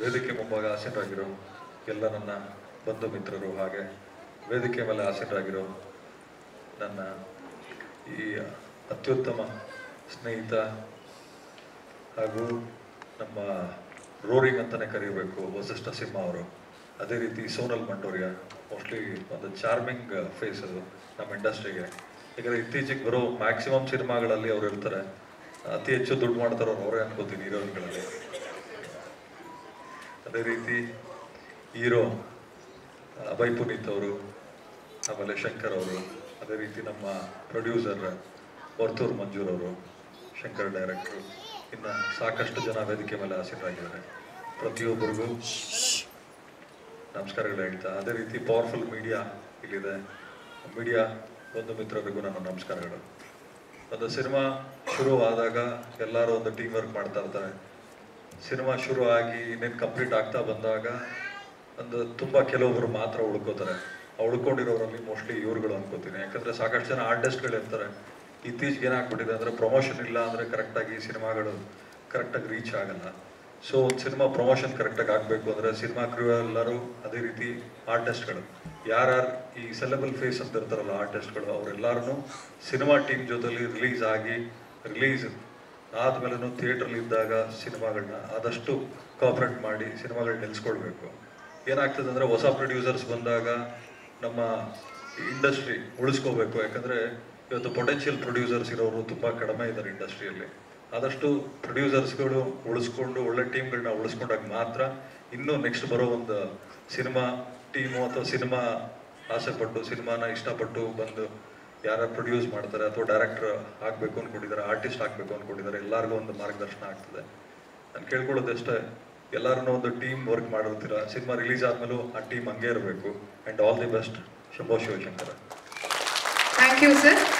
ವೇದಿಕೆ ಮುಂಭಾಗ ಆಸೀನರಾಗಿರೋ ಎಲ್ಲ ನನ್ನ ಬಂಧು ಮಿತ್ರರು ಹಾಗೆ ವೇದಿಕೆ ಮೇಲೆ ಆಸೀನರಾಗಿರೋ ನನ್ನ ಈ ಅತ್ಯುತ್ತಮ ಸ್ನೇಹಿತ ಹಾಗೂ ನಮ್ಮ ರೋರಿಂಗ್ ಅಂತಲೇ ಕರೀಬೇಕು ವಸಿಷ್ಠ ಸಿಂಹ ಅವರು ಅದೇ ರೀತಿ ಸೋನಲ್ ಮಂಡೋರಿಯಾ ಮೋಸ್ಟ್ಲಿ ಒಂದು ಚಾರ್ಮಿಂಗ್ ಫೇಸ್ ಅದು ನಮ್ಮ ಇಂಡಸ್ಟ್ರಿಗೆ ಯಾಕಂದರೆ ಇತ್ತೀಚೆಗೆ ಬರೋ ಮ್ಯಾಕ್ಸಿಮಮ್ ಸಿನಿಮಾಗಳಲ್ಲಿ ಅವ್ರು ಇರ್ತಾರೆ ಅತಿ ಹೆಚ್ಚು ದುಡ್ಡು ಮಾಡ್ತಾರೋ ಅವರೇ ಅನ್ಕೋತೀನಿ ಹೀರೋಯಿನ್ಗಳಲ್ಲಿ ಅದೇ ರೀತಿ ಹೀರೋ ಅಭಯ್ ಪುನೀತ್ ಅವರು ಆಮೇಲೆ ಶಂಕರ್ ಅವರು ಅದೇ ರೀತಿ ನಮ್ಮ ಪ್ರೊಡ್ಯೂಸರ್ ವರ್ತೂರ್ ಮಂಜೂರ್ ಅವರು ಶಂಕರ್ ಡೈರೆಕ್ಟ್ರು ಇನ್ನು ಸಾಕಷ್ಟು ಜನ ವೇದಿಕೆ ಮೇಲೆ ಆಸೀನರಾಗಿದ್ದಾರೆ ಪ್ರತಿಯೊಬ್ಬರಿಗೂ ನಮಸ್ಕಾರಗಳು ಹೇಳ್ತಾ ಅದೇ ರೀತಿ ಪವರ್ಫುಲ್ ಮೀಡಿಯಾ ಇಲ್ಲಿದೆ ಮೀಡಿಯಾ ಒಂದು ಮಿತ್ರರಿಗೂ ನನ್ನ ನಮಸ್ಕಾರಗಳು ಒಂದು ಸಿನಿಮಾ ಶುರು ಆದಾಗ ಎಲ್ಲರೂ ಒಂದು ಟೀಮ್ ವರ್ಕ್ ಮಾಡ್ತಾ ಇರ್ತಾರೆ ಸಿನಿಮಾ ಶುರು ಆಗಿ ಇನ್ನೇನು ಕಂಪ್ಲೀಟ್ ಆಗ್ತಾ ಬಂದಾಗ ಒಂದು ತುಂಬ ಕೆಲವೊಬ್ಬರು ಮಾತ್ರ ಉಳ್ಕೋತಾರೆ ಆ ಉಳ್ಕೊಂಡಿರೋರಲ್ಲಿ ಮೋಸ್ಟ್ಲಿ ಇವ್ರುಗಳು ಅನ್ಕೋತೀನಿ ಯಾಕಂದ್ರೆ ಸಾಕಷ್ಟು ಜನ ಆರ್ಟಿಸ್ಟ್ಗಳು ಇರ್ತಾರೆ ಇತ್ತೀಚೆಗೆ ಏನಾಗ್ಬಿಟ್ಟಿದೆ ಅಂದ್ರೆ ಪ್ರಮೋಷನ್ ಇಲ್ಲ ಅಂದ್ರೆ ಕರೆಕ್ಟಾಗಿ ಸಿನಿಮಾಗಳು ಕರೆಕ್ಟಾಗಿ ರೀಚ್ ಆಗಲ್ಲ ಸೊ ಒಂದು ಸಿನಿಮಾ ಪ್ರಮೋಷನ್ ಕರೆಕ್ಟಾಗಿ ಆಗಬೇಕು ಅಂದ್ರೆ ಸಿನಿಮಾ ಕ್ರೂ ಎಲ್ಲರೂ ಅದೇ ರೀತಿ ಆರ್ಟಿಸ್ಟ್ಗಳು ಯಾರ್ಯಾರು ಈ ಸೆಲೆಬಲ್ ಫೇಸ್ ಅಂತ ಇರ್ತಾರಲ್ಲ ಆರ್ಟಿಸ್ಟ್ಗಳು ಅವರೆಲ್ಲರೂ ಸಿನಿಮಾ ಟೀಮ್ ಜೊತೆಲಿ ರಿಲೀಸ್ ಆಗಿ ರಿಲೀಸ್ ಆದ್ಮೇಲೆ ಥಿಯೇಟ್ರಲ್ಲಿ ಇದ್ದಾಗ ಸಿನಿಮಾಗಳನ್ನ ಆದಷ್ಟು ಕಾಪರೇಟ್ ಮಾಡಿ ಸಿನಿಮಾಗಳು ನಿಲ್ಸ್ಕೊಳ್ಬೇಕು ಏನಾಗ್ತದೆ ಅಂದ್ರೆ ಹೊಸ ಪ್ರೊಡ್ಯೂಸರ್ಸ್ ಬಂದಾಗ ನಮ್ಮ ಇಂಡಸ್ಟ್ರಿ ಉಳಿಸ್ಕೋಬೇಕು ಯಾಕಂದ್ರೆ ಇವತ್ತು ಪೊಟೆನ್ಷಿಯಲ್ ಪ್ರೊಡ್ಯೂಸರ್ಸ್ ಇರೋರು ತುಂಬಾ ಕಡಿಮೆ ಇದ್ದಾರೆ ಇಂಡಸ್ಟ್ರಿಯಲ್ಲಿ ಆದಷ್ಟು ಪ್ರೊಡ್ಯೂಸರ್ಸ್ಗಳು ಉಳಿಸ್ಕೊಂಡು ಒಳ್ಳೆ ಟೀಮ್ಗಳನ್ನ ಉಳಿಸ್ಕೊಂಡಾಗ ಮಾತ್ರ ಇನ್ನೂ ನೆಕ್ಸ್ಟ್ ಬರೋ ಒಂದು ಸಿನಿಮಾ ಟೀಮು ಅಥವಾ ಸಿನಿಮಾ ಆಸೆ ಪಟ್ಟು ಸಿನಿಮಾನ ಇಷ್ಟಪಟ್ಟು ಬಂದು ಯಾರು ಪ್ರೊಡ್ಯೂಸ್ ಮಾಡ್ತಾರೆ ಅಥವಾ ಡೈರೆಕ್ಟರ್ ಆಗಬೇಕು ಅನ್ಕೊಂಡಿದ್ದಾರೆ ಆರ್ಟಿಸ್ಟ್ ಆಗಬೇಕು ಅನ್ಕೊಂಡಿದ್ದಾರೆ ಎಲ್ಲರಿಗೂ ಒಂದು ಮಾರ್ಗದರ್ಶನ ಆಗ್ತದೆ ನಾನು ಕೇಳ್ಕೊಳ್ಳೋದಷ್ಟೇ ಎಲ್ಲರೂ ಒಂದು ಟೀಮ್ ವರ್ಕ್ ಮಾಡಿರ್ತೀರ ಸಿನಿಮಾ ರಿಲೀಸ್ ಆದ್ಮೇಲೂ ಆ ಟೀಮ್ ಹಂಗೆ ಇರಬೇಕು and all the best Shambho Shivashankara thank you sir